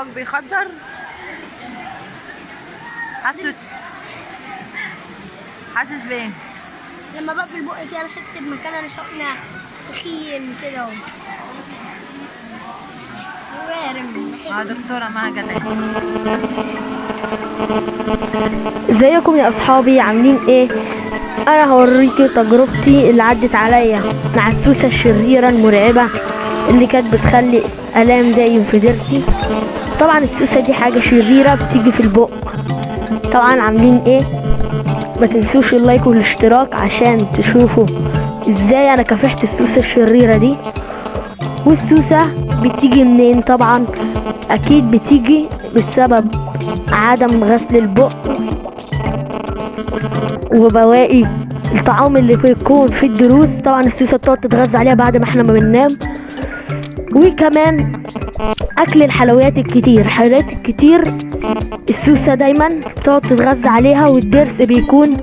بقك بيخدر حاسس حاسس بايه لما بقفل بقي كده بحس بمكان الحقنة تخين كده وارم اه دكتوره مها جلال ازيكم يا اصحابي عاملين ايه انا هوريكي تجربتي اللي عدت عليا مع السوسه الشريره المرعبه اللي كانت بتخلي الام دايم في ضرسي طبعا السوسه دي حاجه شريره بتيجي في البق طبعا عاملين ايه ما تنسوش اللايك والاشتراك عشان تشوفوا ازاي انا كافحت السوسه الشريره دي والسوسه بتيجي منين طبعا اكيد بتيجي بسبب عدم غسل البق وبواقي الطعام اللي بيكون في الدروس طبعا السوسه بتقعد تتغذى عليها بعد ما احنا ما بننام وكمان اكل الحلويات الكتير الحلويات الكتير السوسه دايما بتقعد تتغذى عليها والضرس بيكون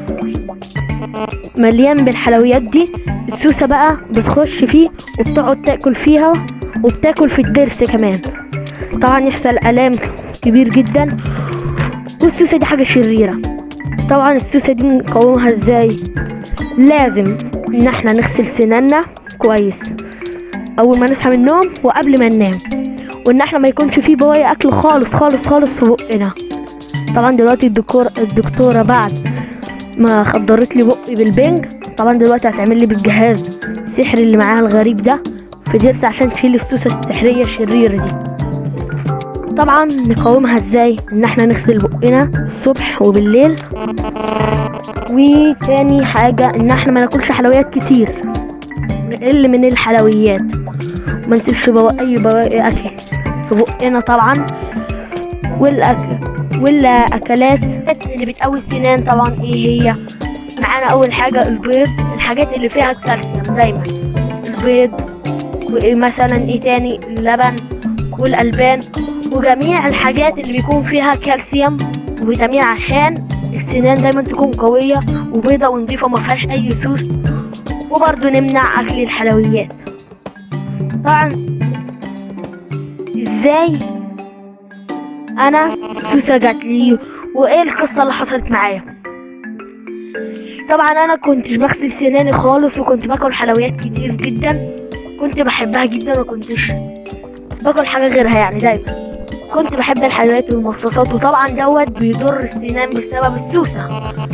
مليان بالحلويات دي السوسه بقى بتخش فيه وبتقعد تاكل فيها وبتاكل في الضرس كمان طبعا يحصل الام كبير جدا والسوسه دي حاجه شريره طبعا السوسه دي نقومها ازاي لازم ان احنا نغسل سناننا كويس اول ما نصحى من النوم وقبل ما ننام وان احنا ما يكونش فيه بواقي اكل خالص خالص خالص في بقنا طبعا دلوقتي الدكتور الدكتوره بعد ما خدرت لي بقي بالبنج طبعا دلوقتي هتعمل لي بالجهاز السحري اللي معاها الغريب ده في ضرس عشان تشيل السوسه السحريه الشريره دي طبعا نقاومها ازاي ان احنا نغسل بقنا الصبح وبالليل وتاني حاجة ان احنا ما ناكلش حلويات كتير نقل من الحلويات ما نسيبش بوا... اي بواقي اكل في بقنا طبعا والاكل والاكلات اللي بتقوي السنان طبعا ايه هي معانا اول حاجة البيض الحاجات اللي فيها الكالسيوم دايما البيض ومثلا ايه تاني اللبن والالبان وجميع الحاجات اللي بيكون فيها كالسيوم وفيتامين عشان السنان دايما تكون قوية وبيضة ونضيفة ما فيهاش أي سوس وبرضه نمنع أكل الحلويات طبعا ازاي أنا السوسة جات لي وإيه القصة اللي حصلت معايا طبعا أنا كنتش بغسل سناني خالص وكنت باكل حلويات كتير جدا كنت بحبها جدا وكنتش باكل حاجة غيرها يعني دايما كنت بحب الحلويات والمصاصات وطبعا دوت بيضر السنان بسبب السوسة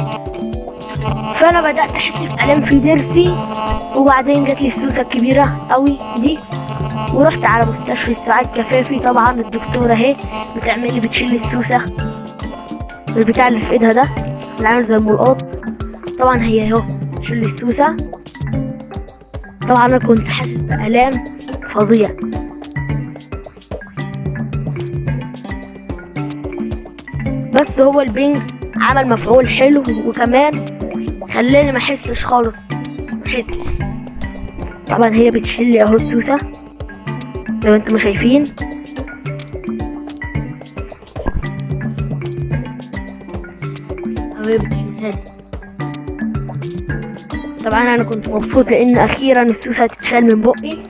فانا بدأت احس بألم في ضرسي وبعدين جات لي السوسة الكبيرة قوي دي ورحت على مستشفى السعاد كفافي طبعا الدكتورة اهي بتعمل لي بتشيل السوسة البتاع اللي في ايدها ده اللي عامل زي الملقاط طبعا هي اهو تشيل السوسة طبعا انا كنت حاسس بألام فظيع بس هو البنج عمل مفعول حلو وكمان خلاني ما احسش خالص ما احسش طبعا هي بتشيل لي اهو السوسه زي ما انتم شايفين اهي بتشيلها لي. طبعا انا كنت مبسوط لان اخيرا السوسه هتتشال من بقي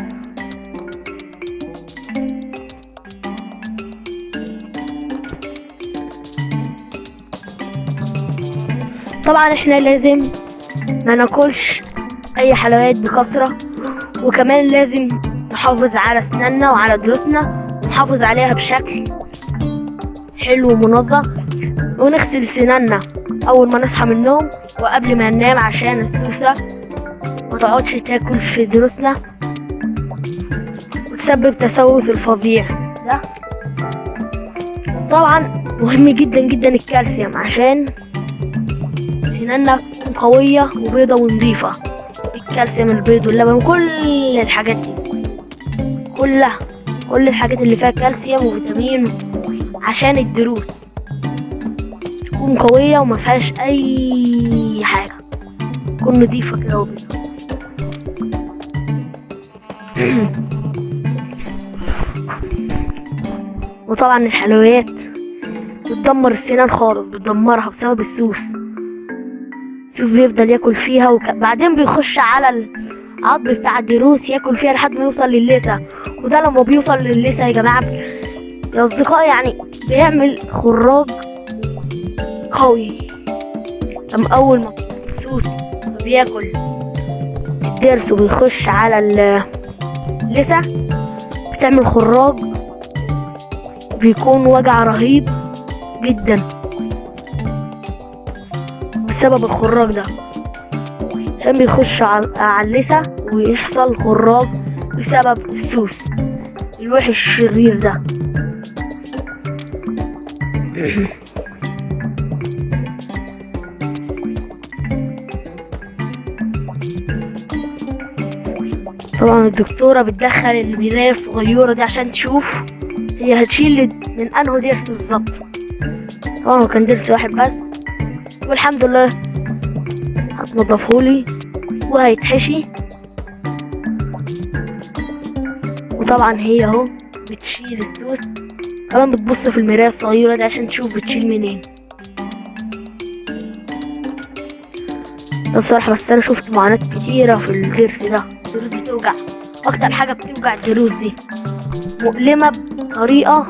طبعا احنا لازم ما ناكلش اي حلويات بكثرة وكمان لازم نحافظ على اسناننا وعلى دروسنا ونحافظ عليها بشكل حلو ومنظم ونغسل سناننا اول ما نصحى من النوم وقبل ما ننام عشان السوسة ما تقعدش تاكل في دروسنا وتسبب تسوس الفظيع ده طبعا مهم جدا جدا الكالسيوم عشان سناننا تكون قوية وبيضة ونضيفة الكالسيوم البيض واللبن وكل الحاجات دي كلها كل الحاجات اللي فيها كالسيوم وفيتامين عشان الدروس تكون قوية وما فيهاش أي حاجة تكون نضيفة كده وبيضة وطبعا الحلويات بتدمر السنان خالص بتدمرها بسبب السوس السوس بيفضل ياكل فيها وبعدين بيخش على العظم بتاع الضروس ياكل فيها لحد ما يوصل للثة وده لما بيوصل للثة يا جماعة يا اصدقائي يعني بيعمل خراج قوي لما اول ما السوس بياكل الضرس وبيخش على اللسة بتعمل خراج بيكون وجع رهيب جدا بسبب الخراج ده عشان بيخش على على اللسة ويحصل خراج بسبب السوس الوحش الشرير ده طبعا الدكتورة بتدخل المراية الصغيرة دي عشان تشوف هي هتشيل من انه ضرس بالظبط طبعا هو كان ضرس واحد بس والحمد لله هتنضفهولي وهيتحشي وطبعا هي اهو بتشيل السوس كمان بتبص في المراية الصغيرة دي عشان تشوف بتشيل منين الصراحة بس أنا شفت معاناة كتيرة في الضرس ده الضروس بتوجع أكتر حاجة بتوجع الضروس دي مؤلمة بطريقة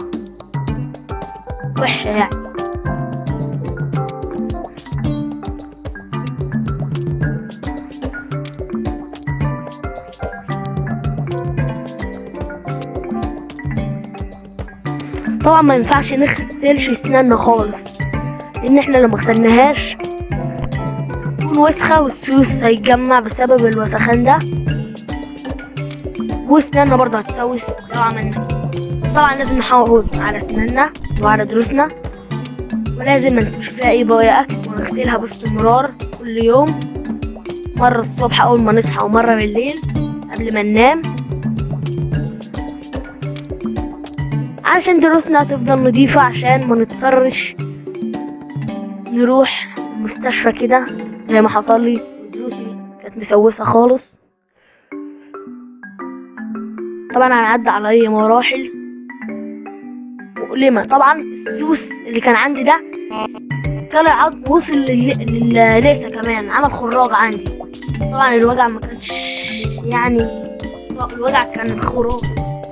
وحشة يعني طبعا ما ينفعش نغسلش اسناننا خالص لان احنا لو مغسلناهاش تكون وسخة والسوس هيتجمع بسبب الوسخان ده واسناننا برضه هتسوس لو عملنا كده. طبعا لازم نحافظ على اسناننا وعلى ضروسنا ولازم ما نسيبش فيها اي بواقي اكل ونغسلها باستمرار كل يوم مرة الصبح اول ما نصحى ومرة بالليل قبل ما ننام عشان دروسنا تفضل نضيفة عشان ما نضطرش نروح المستشفى كده زي ما حصل لي دروسي كانت مسوسة خالص طبعا هنعدي عليا مراحل مؤلمة طبعا السوس اللي كان عندي ده طلع عض وصل لل- لللثة كمان عمل خراج عندي طبعا الوجع ما كانش يعني الوجع كان خراج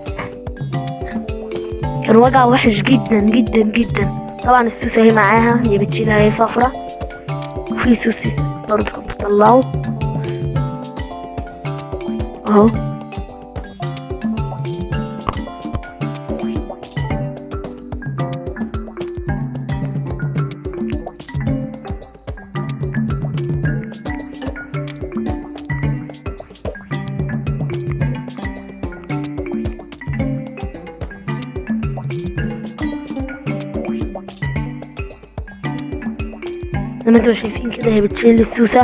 كان وجع وحش جدا جدا جدا طبعا السوسة اهي معاها هي بتشيلها هي صفرة وفي سوسيس برضه كانت بتطلعه اهو زي ما انتوا شايفين كده هي بتشيل السوسة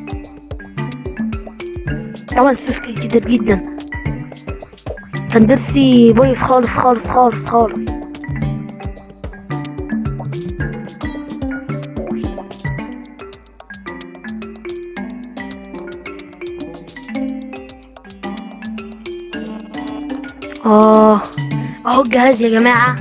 طبعا السوس كان كتير جدا كان ضرسي بايظ خالص خالص خالص خالص اه اهو الجهاز يا جماعة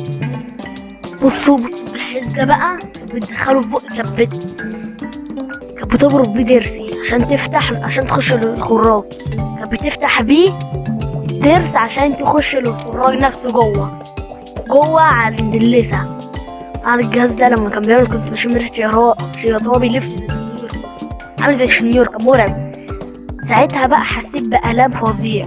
بصوا بصوا الجهاز ده بقى بتدخله في بقي كانت بت- كانت بتضرب بيه ضرسي عشان تفتح عشان تخش الخراج كانت بتفتح بيه الضرس عشان تخش الخراج نفسه جوه جوه عند اللثة طبعا الجهاز ده لما كان بيعمل كنت بشم ريحة شياطة شياطة هو بيلف زي الشنيور عامل زي الشنيور كان مرعب ساعتها بقى حسيت بآلام فظيع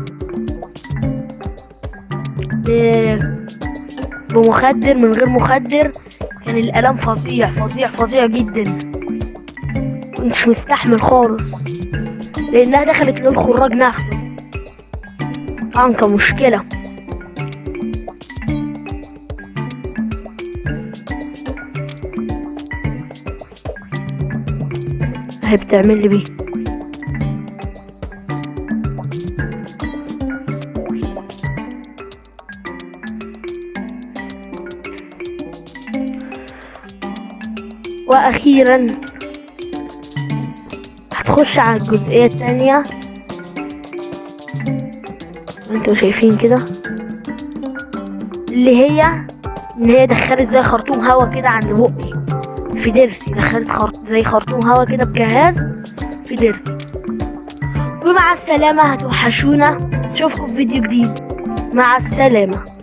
ب- بمخدر من غير مخدر كان الألم فظيع فظيع فظيع جدا كنتش مستحمل خالص لأنها دخلت للخراج نفسه طبعا كان مشكلة هي بتعمل لي بيه واخيرا هتخش على الجزئية التانية انتوا شايفين كده اللي هي ان هي دخلت زي خرطوم هوا كده عند بقي في ضرسي دخلت خرط زي خرطوم هوا كده بجهاز في ضرسي ومع السلامة هتوحشونا نشوفكم في فيديو جديد مع السلامة